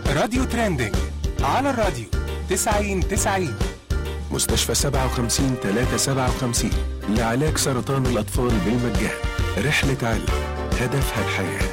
راديو ترندنج على الراديو 90 90 مستشفى 57 357 لعلاج سرطان الأطفال بالمجان رحلة علم هدفها الحياه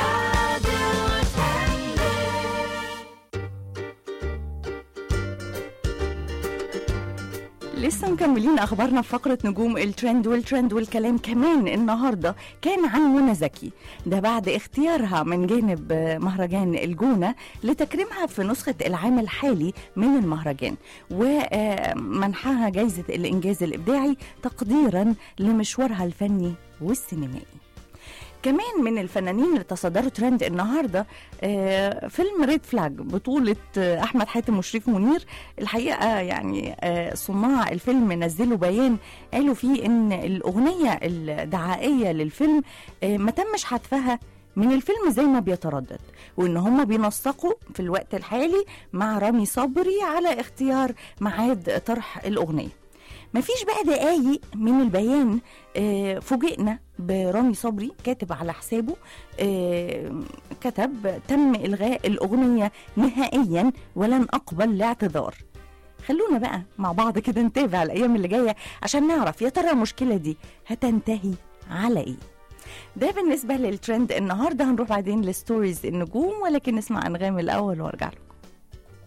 لسه مكملين اخبارنا في فقره نجوم الترند والترند والكلام كمان النهارده كان عن منى زكي ده بعد اختيارها من جانب مهرجان الجونه لتكريمها في نسخه العام الحالي من المهرجان ومنحها جائزه الانجاز الابداعي تقديرا لمشوارها الفني والسينمائي كمان من الفنانين اللي تصدروا ترند النهارده آه فيلم ريد فلاج بطولة آه أحمد حاتم وشريف منير الحقيقة يعني آه صناع الفيلم نزلوا بيان قالوا فيه إن الأغنية الدعائية للفيلم آه ما تمش حذفها من الفيلم زي ما بيتردد وان هم بينسقوا في الوقت الحالي مع رامي صبري على اختيار ميعاد طرح الاغنيه مفيش بقى دقايق من البيان آه فوجئنا برامي صبري كاتب على حسابه آه كتب تم إلغاء الأغنية نهائيا ولن أقبل الاعتذار خلونا بقى مع بعض كده نتابع الأيام اللي جاية عشان نعرف يا ترى المشكلة دي هتنتهي على إيه ده بالنسبة للترند النهاردة هنروح بعدين لستوريز النجوم ولكن نسمع أنغام الأول وارجع لكم